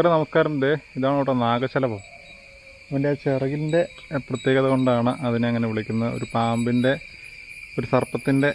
കൂട്ടുകാരെ നമസ്കാരം ദേ ഇതാണ് കേട്ടോ നാഗശലഭം അവൻ്റെ ആ ചിറകിൻ്റെ പ്രത്യേകത കൊണ്ടാണ് അതിനെ അങ്ങനെ വിളിക്കുന്നത് ഒരു പാമ്പിൻ്റെ ഒരു സർപ്പത്തിൻ്റെ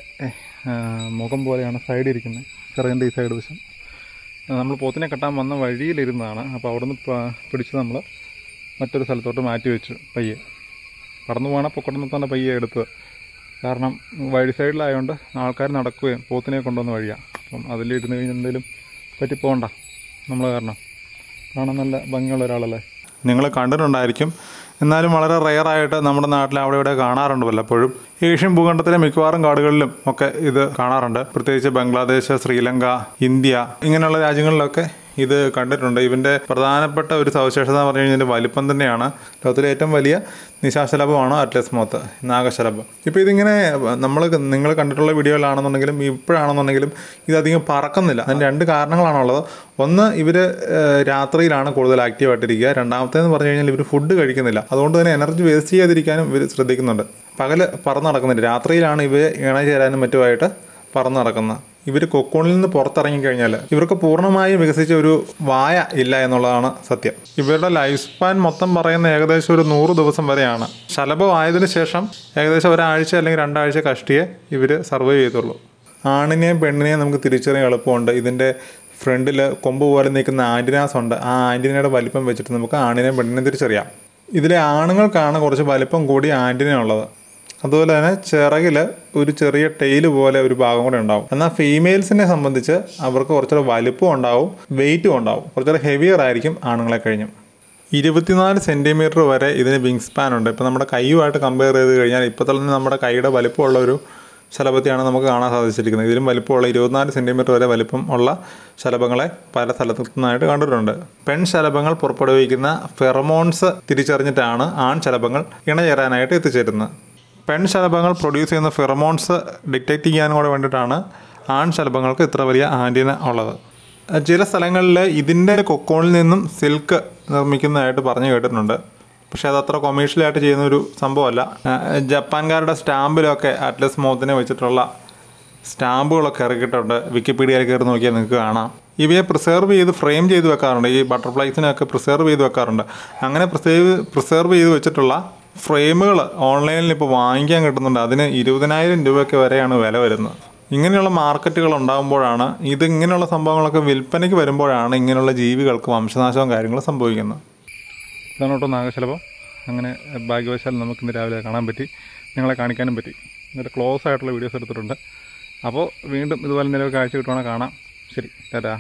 മുഖം പോലെയാണ് സൈഡിൽ ഇരിക്കുന്നത് ചിറകിൻ്റെ ഈ സൈഡ് വശം നമ്മൾ പോത്തിനെ കെട്ടാൻ വന്ന വഴിയിലിരുന്നതാണ് അപ്പോൾ അവിടുന്ന് പ- പിടിച്ച് നമ്മൾ മറ്റൊരു സ്ഥലത്തോട്ട് മാറ്റി വെച്ചു പയ്യെ പറന്നു പോകണ പൊക്കടന്നത്താണ് പയ്യെ എടുത്തത് കാരണം വഴി സൈഡിലായതുകൊണ്ട് ആൾക്കാർ നടക്കുകയും പോത്തിനെ കൊണ്ടുവന്ന വഴിയാണ് അപ്പം അതിലിരുന്ന് കഴിഞ്ഞാൽ എന്തെങ്കിലും പറ്റിപ്പോകണ്ട നമ്മൾ കാരണം കാണാൻ നല്ല ഭംഗിയുള്ള ഒരാളല്ലേ നിങ്ങൾ കണ്ടിട്ടുണ്ടായിരിക്കും എന്നാലും വളരെ റെയറായിട്ട് നമ്മുടെ നാട്ടിൽ അവിടെ ഇവിടെ കാണാറുണ്ട് വല്ലപ്പോഴും ഏഷ്യൻ ഭൂഖണ്ഡത്തിലെ മിക്കവാറും കാടുകളിലും ഒക്കെ ഇത് കാണാറുണ്ട് പ്രത്യേകിച്ച് ബംഗ്ലാദേശ് ശ്രീലങ്ക ഇന്ത്യ ഇങ്ങനെയുള്ള രാജ്യങ്ങളിലൊക്കെ ഇത് കണ്ടിട്ടുണ്ട് ഇതിൻ്റെ പ്രധാനപ്പെട്ട ഒരു സവിശേഷത എന്ന് പറഞ്ഞു കഴിഞ്ഞാൽ ഇതിൻ്റെ വലിപ്പം തന്നെയാണ് ലോകത്തിലെ ഏറ്റവും വലിയ നിശാശലഭമാണ് അറ്റ്ലസ് മോത്ത് നാഗശലഭം ഇപ്പോൾ ഇതിങ്ങനെ നമ്മൾ നിങ്ങൾ കണ്ടിട്ടുള്ള വീഡിയോയിലാണെന്നുണ്ടെങ്കിലും ഇപ്പോഴാണെന്നുണ്ടെങ്കിലും ഇതധികം പറക്കുന്നില്ല അതിന് രണ്ട് കാരണങ്ങളാണുള്ളത് ഒന്ന് ഇവർ രാത്രിയിലാണ് കൂടുതൽ ആക്റ്റീവായിട്ടിരിക്കുക രണ്ടാമത്തേന്ന് പറഞ്ഞു കഴിഞ്ഞാൽ ഇവർ ഫുഡ് കഴിക്കുന്നില്ല അതുകൊണ്ട് തന്നെ എനർജി വേസ്റ്റ് ചെയ്യാതിരിക്കാനും ഇവർ ശ്രദ്ധിക്കുന്നുണ്ട് പകല് പറന്ന് നടക്കുന്നില്ല രാത്രിയിലാണ് ഇവർ ഇണ ചേരാനും മറ്റുമായിട്ട് പറന്ന് നടക്കുന്നത് ഇവർ കൊക്കോണിൽ നിന്ന് പുറത്തിറങ്ങി കഴിഞ്ഞാൽ ഇവർക്ക് പൂർണ്ണമായും വികസിച്ച ഒരു വായ ഇല്ല എന്നുള്ളതാണ് സത്യം ഇവരുടെ ലൈഫ് സ്പാൻ മൊത്തം പറയുന്ന ഏകദേശം ഒരു നൂറ് ദിവസം വരെയാണ് ശലഭമായതിനു ശേഷം ഏകദേശം ഒരാഴ്ച അല്ലെങ്കിൽ രണ്ടാഴ്ച കഷ്ടിയെ ഇവർ സർവൈവ് ചെയ്തുള്ളൂ ആണിനെയും പെണ്ണിനെയും നമുക്ക് തിരിച്ചറിയാൻ എളുപ്പമുണ്ട് ഇതിൻ്റെ ഫ്രണ്ടിൽ കൊമ്പ് പോലെ നിൽക്കുന്ന ആൻറ്റിനാസ് ഉണ്ട് ആ ആൻറ്റിനയുടെ വലിപ്പം വെച്ചിട്ട് നമുക്ക് ആണിനെയും പെണ്ണിനെയും തിരിച്ചറിയാം ഇതിലെ ആണുങ്ങൾക്കാണ് കുറച്ച് വലിപ്പം കൂടി ആൻറ്റിന ഉള്ളത് അതുപോലെ തന്നെ ചിറകിൽ ഒരു ചെറിയ ടെയില് പോലെ ഒരു ഭാഗം കൂടെ ഉണ്ടാവും എന്നാൽ ഫീമെയിൽസിനെ സംബന്ധിച്ച് അവർക്ക് കുറച്ചുകൂടെ വലുപ്പം ഉണ്ടാവും വെയിറ്റും ഉണ്ടാവും കുറച്ചുകൂടെ ഹെവിയർ ആയിരിക്കും ആണുങ്ങളെ കഴിഞ്ഞും ഇരുപത്തിനാല് സെൻറ്റിമീറ്റർ വരെ ഇതിന് വിങ് സ്പാൻ ഉണ്ട് ഇപ്പോൾ നമ്മുടെ കൈയുമായിട്ട് കമ്പയർ ചെയ്ത് കഴിഞ്ഞാൽ ഇപ്പോൾ തന്നെ നമ്മുടെ കൈയുടെ വലിപ്പമുള്ള ഒരു ശലഭത്തെയാണ് നമുക്ക് കാണാൻ സാധിച്ചിരിക്കുന്നത് ഇതിലും വലിപ്പമുള്ള ഇരുപത്തിനാല് സെൻറ്റിമീറ്റർ വരെ വലിപ്പം ഉള്ള ശലഭങ്ങളെ പല സ്ഥലത്തു നിന്നായിട്ട് കണ്ടിട്ടുണ്ട് പെൺ ശലഭങ്ങൾ പുറപ്പെടുവിക്കുന്ന ഫെറമോൺസ് തിരിച്ചറിഞ്ഞിട്ടാണ് ആൺ ശലഭങ്ങൾ ഇണചേരാനായിട്ട് എത്തിച്ചേരുന്നത് പെൺ ശലഭങ്ങൾ പ്രൊഡ്യൂസ് ചെയ്യുന്ന ഫെറമോൺസ് ഡിറ്റക്റ്റ് ചെയ്യാൻ കൂടെ വേണ്ടിയിട്ടാണ് ആൺ ശലഭങ്ങൾക്ക് ഇത്ര വലിയ ആൻറ്റിന ഉള്ളത് ചില സ്ഥലങ്ങളിൽ ഇതിൻ്റെ കൊക്കോണിൽ നിന്നും സിൽക്ക് നിർമ്മിക്കുന്നതായിട്ട് പറഞ്ഞു കേട്ടിട്ടുണ്ട് പക്ഷേ അതത്ര കൊമേഴ്ഷ്യലായിട്ട് ചെയ്യുന്ന ഒരു സംഭവമല്ല ആ, ജപ്പാൻകാരുടെ സ്റ്റാമ്പിലൊക്കെ അറ്റ്ലസ് മോത്തിനെ വെച്ചിട്ടുള്ള സ്റ്റാമ്പുകളൊക്കെ ഇറക്കിയിട്ടുണ്ട് വിക്കിപീഡിയയിൽ കയറി നോക്കിയാൽ നിങ്ങൾക്ക് കാണാം ഇവയെ പ്രിസർവ് ചെയ്ത് ഫ്രെയിം ചെയ്ത് വെക്കാറുണ്ട് ഈ ബട്ടർഫ്ലൈസിനെയൊക്കെ പ്രിസർവ് ചെയ്ത് വെക്കാറുണ്ട് അങ്ങനെ പ്രിസേവ് പ്രിസർവ് ചെയ്ത് വെച്ചിട്ടുള്ള ഫ്രെയിമുകൾ ഓൺലൈനിൽ ഇപ്പോൾ വാങ്ങിക്കാൻ കിട്ടുന്നുണ്ട് അതിന് ഇരുപതിനായിരം രൂപയ്ക്ക് വരെയാണ് വില വരുന്നത് ഇങ്ങനെയുള്ള മാർക്കറ്റുകൾ ഉണ്ടാകുമ്പോഴാണ് ഇത് ഇങ്ങനെയുള്ള സംഭവങ്ങളൊക്കെ വിൽപ്പനയ്ക്ക് വരുമ്പോഴാണ് ഇങ്ങനെയുള്ള ജീവികൾക്ക് വംശനാശവും കാര്യങ്ങളും സംഭവിക്കുന്നത് ഇതാണ് കേട്ടോ നാഗശലഭം അങ്ങനെ ഭാഗ്യവശാൽ നമുക്ക് ഇന്ന് രാവിലെ കാണാൻ പറ്റി നിങ്ങളെ കാണിക്കാനും പറ്റി എന്നിട്ട് ക്ലോസ് ആയിട്ടുള്ള വീഡിയോസ് എടുത്തിട്ടുണ്ട് അപ്പോൾ വീണ്ടും ഇതുപോലെ എന്തെങ്കിലും കാഴ്ച കിട്ടുവാണെങ്കിൽ കാണാം ശരി ടാറ്റാ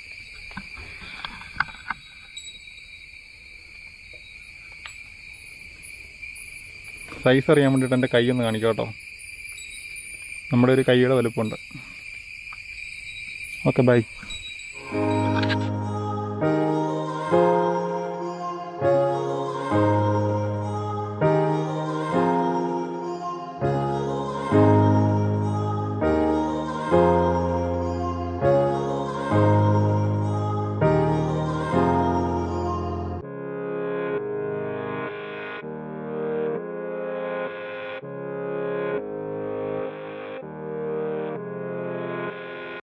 സൈസ് അറിയാൻ വേണ്ടിയിട്ട് എൻ്റെ കൈ ഒന്ന് കാണിക്കാം കേട്ടോ നമ്മുടെ ഒരു കൈയുടെ വലുപ്പമുണ്ട് ഓക്കെ ബൈ